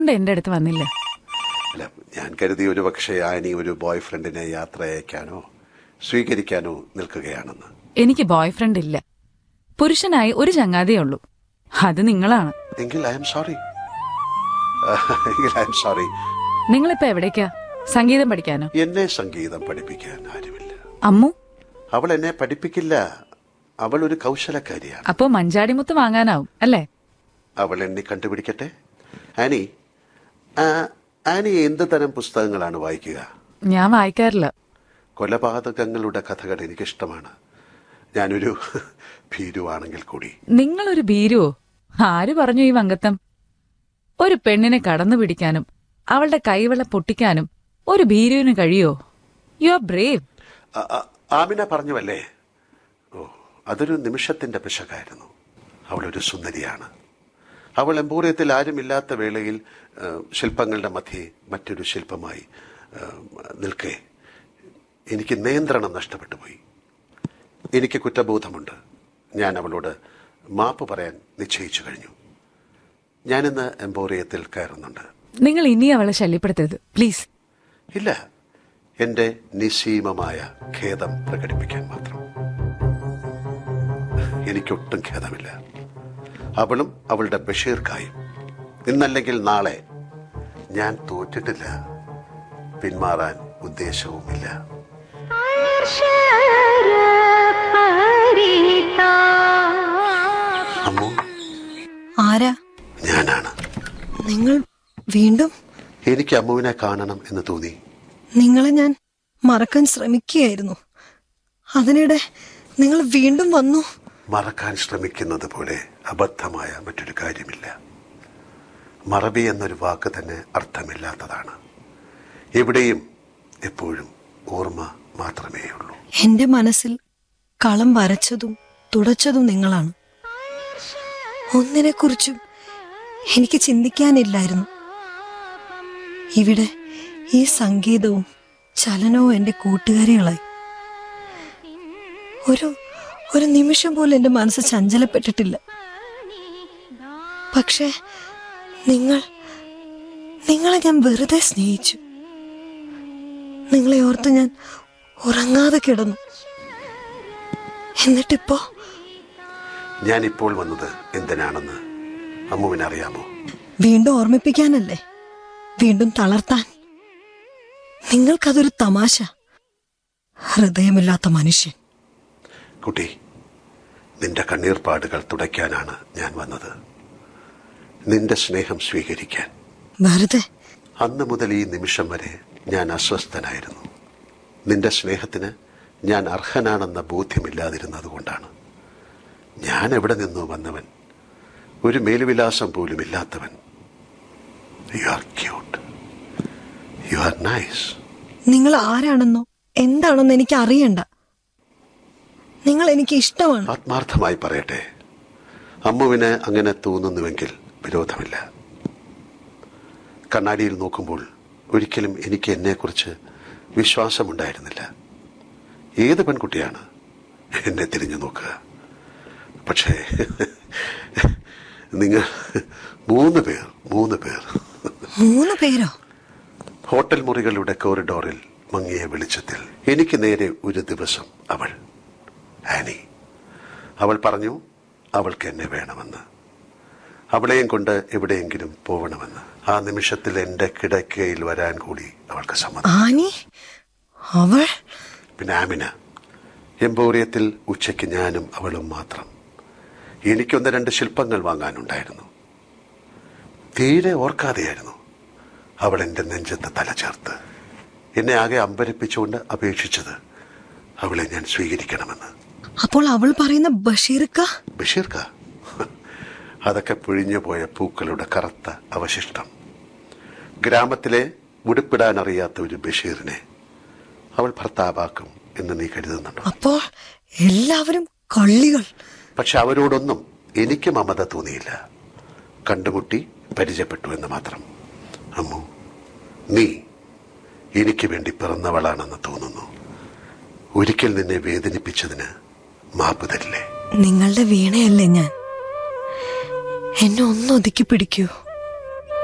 കൊണ്ട് എന്റെ അടുത്ത് വന്നില്ല അല്ല ഞാൻ കരുതി ഒരു പക്ഷേ ആനി ഒരു ബോയ് ഫ്രണ്ടിനെ യാത്ര അയക്കാനോ സ്വീകരിക്കാനോ നിൽക്കുകയാണെന്ന് എനിക്ക് ബോയ് ഫ്രണ്ട് ഇല്ല പുരുഷനായി ഒരു ചങ്ങാതിയേ ഉള്ളൂ അത് നിങ്ങളാണ് എങ്കിൽ ഐ എം സോറി എങ്കിൽ ഐ എം സോറി നിങ്ങളിപ്പോ എവിടേക്കാ സംഗീതം പഠിക്കാനോ എന്നെ സംഗീതം പഠിപ്പിക്കാൻ ആരുമില്ല അമ്മു അവൾ എന്നെ പഠിപ്പിക്കില്ല അവൾ ഒരു കൗശലക്കാരിയാണ് അപ്പോ മഞ്ചാടിമുത്ത് വാങ്ങാനാവും അല്ലേ അവൾ എന്നെ കണ്ടുപിടിക്കട്ടെ ആനി ആ, ആനി എന്ത് തരം പുസ്തകങ്ങളാണ് വായിക്കുക ഞാൻ വായിക്കാറില്ല കൊലപാതകങ്ങളുടെ കഥകൾ എനിക്കിഷ്ടമാണ് ഞാനൊരു ഭീരുവാണെങ്കിൽ കൂടി നിങ്ങളൊരു ഭീരുവോ ആര് പറഞ്ഞു ഈ വങ്കത്തം ഒരു പെണ്ണിനെ കടന്നു പിടിക്കാനും അവളുടെ കൈവള പൊട്ടിക്കാനും ഒരു ഭീരുവിന് കഴിയോ യു ആർ ബ്രേവ് ആ- ആ- ആമിന പറഞ്ഞുവല്ലേ ഓ അതൊരു നിമിഷത്തിന്റെ പിശകായിരുന്നു അവളൊരു സുന്ദരിയാണ് അവൾ എംപോറിയത്തിൽ ആരുമില്ലാത്ത വേളയിൽ ആ, ശില്പങ്ങളുടെ മധ്യേ മറ്റൊരു ശില്പമായി ആ, നിൽക്കെ എനിക്ക് നിയന്ത്രണം നഷ്ടപ്പെട്ടു പോയി എനിക്ക് കുറ്റബോധമുണ്ട് ഞാൻ അവളോട് മാപ്പ് പറയാൻ നിശ്ചയിച്ചു കഴിഞ്ഞു ഞാനിന്ന് എംപോറിയത്തിൽ കയറുന്നുണ്ട് നിങ്ങൾ ഇനി അവളെ ശല്യപ്പെടുത്തരുത് പ്ലീസ് ഇല്ല എന്റെ നിസ്സീമമായ ഖേദം പ്രകടിപ്പിക്കാൻ മാത്രം എനിക്കൊട്ടും ഖേദമില്ല അവളും അവളുടെ ബഷീർക്കായും ഇന്നല്ലെങ്കിൽ നാളെ ഞാൻ തോറ്റിട്ടില്ല പിന്മാറാൻ ഉദ്ദേശവുമില്ല അമ്മു ആരാ ഞാനാണ് നിങ്ങൾ വീണ്ടും എനിക്ക് അമ്മുവിനെ കാണണം എന്ന് തോന്നി നിങ്ങളെ ഞാൻ മറക്കാൻ ശ്രമിക്കുകയായിരുന്നു അതിനിടെ നിങ്ങൾ വീണ്ടും വന്നു മറക്കാൻ ശ്രമിക്കുന്നത് പോലെ അബദ്ധമായ മറ്റൊരു കാര്യമില്ല മറവി എന്നൊരു വാക്ക് തന്നെ അർത്ഥമില്ലാത്തതാണ് എവിടെയും എപ്പോഴും ഓർമ്മ മാത്രമേ ഉള്ളൂ എന്റെ മനസ്സിൽ കളം വരച്ചതും തുടച്ചതും നിങ്ങളാണ് ഒന്നിനെക്കുറിച്ചും എനിക്ക് ചിന്തിക്കാനില്ലായിരുന്നു ഇവിടെ ഈ സംഗീതവും ചലനവും എന്റെ കൂട്ടുകാരികളായി ഒരു ഒരു നിമിഷം പോലും എന്റെ മനസ്സ് ചഞ്ചലപ്പെട്ടിട്ടില്ല പക്ഷേ നിങ്ങൾ നിങ്ങളെ ഞാൻ വെറുതെ സ്നേഹിച്ചു നിങ്ങളെ ഓർത്ത് ഞാൻ ഉറങ്ങാതെ കിടന്നു എന്നിട്ടിപ്പോ ഞാനിപ്പോൾ വന്നത് എന്തിനാണെന്ന് അമ്മുവിനറിയാമോ വീണ്ടും ഓർമ്മിപ്പിക്കാനല്ലേ വീണ്ടും തളർത്താൻ നിങ്ങൾക്കതൊരു തമാശ ഹൃദയമില്ലാത്ത മനുഷ്യൻ കുട്ടി നിന്റെ കണ്ണീർപ്പാടുകൾ തുടയ്ക്കാനാണ് ഞാൻ വന്നത് നിന്റെ സ്നേഹം സ്വീകരിക്കാൻ വെറുതെ അന്ന് മുതൽ ഈ നിമിഷം വരെ ഞാൻ അസ്വസ്ഥനായിരുന്നു നിന്റെ സ്നേഹത്തിന് ഞാൻ അർഹനാണെന്ന ബോധ്യമില്ലാതിരുന്നതുകൊണ്ടാണ് ഞാൻ എവിടെ നിന്നോ വന്നവൻ ഒരു മേലുവിലാസം പോലും ഇല്ലാത്തവൻ you are cute you are nice നിങ്ങൾ ആരാണെന്നോ എന്താണെന്നോ എനിക്ക് അറിയണ്ട നിങ്ങൾ എനിക്ക് ഇഷ്ടമാണ് ആത്മാർത്ഥമായി പറയട്ടെ അമ്മുവിന് അങ്ങനെ തോന്നുന്നുവെങ്കിൽ വിരോധമില്ല കണ്ണാടിയിൽ നോക്കുമ്പോൾ ഒരിക്കലും എനിക്ക് എന്നെക്കുറിച്ച് വിശ്വാസമുണ്ടായിരുന്നില്ല ഏത് പെൺകുട്ടിയാണ് എന്നെ തിരിഞ്ഞു നോക്കുക പക്ഷേ നിങ്ങൾ മൂന്ന് പേർ മൂന്ന് പേർ മൂന്ന് പേരോ ഹോട്ടൽ മുറികളുടെ കോറിഡോറിൽ മങ്ങിയ വെളിച്ചത്തിൽ എനിക്ക് നേരെ ഒരു ദിവസം അവൾ ആനി അവൾ പറഞ്ഞു അവൾക്ക് എന്നെ വേണമെന്ന് അവളെയും കൊണ്ട് എവിടെയെങ്കിലും പോകണമെന്ന് ആ നിമിഷത്തിൽ എന്റെ കിടക്കയിൽ വരാൻ കൂടി അവൾക്ക് സമ്മതം ആനി അവൾ പിന്നെ ആമിന എംപോറിയത്തിൽ ഉച്ചയ്ക്ക് ഞാനും അവളും മാത്രം എനിക്കൊന്ന് രണ്ട് ശില്പങ്ങൾ വാങ്ങാനുണ്ടായിരുന്നു തീരെ ഓർക്കാതെയായിരുന്നു അവൾ എൻ്റെ നെഞ്ചത്ത് തല ചേർത്ത് എന്നെ ആകെ അമ്പരപ്പിച്ചുകൊണ്ട് അപേക്ഷിച്ചത് അവളെ ഞാൻ സ്വീകരിക്കണമെന്ന് അപ്പോൾ അവൾ പറയുന്ന ബഷീർക്ക ബഷീർക്ക അതൊക്കെ പിഴിഞ്ഞു പോയ പൂക്കളുടെ കറുത്ത അവശിഷ്ടം ഗ്രാമത്തിലെ ഉടുപ്പിടാൻ അറിയാത്ത ഒരു ബഷീറിനെ അവൾ ഭർത്താവാക്കും എന്ന് നീ കരുതുന്നുണ്ടോ അപ്പോൾ എല്ലാവരും കള്ളികൾ പക്ഷെ അവരോടൊന്നും എനിക്ക് മമത തോന്നിയില്ല കണ്ടുമുട്ടി പരിചയപ്പെട്ടു എന്ന് മാത്രം അമ്മു നീ എനിക്ക് വേണ്ടി പിറന്നവളാണെന്ന് തോന്നുന്നു ഒരിക്കൽ നിന്നെ വേദനിപ്പിച്ചതിന് മാപ്പ് തരില്ലേ നിങ്ങളുടെ വീണയല്ലേ ഞാൻ എന്നെ ഒന്ന് ഒതുക്കി പിടിക്കൂ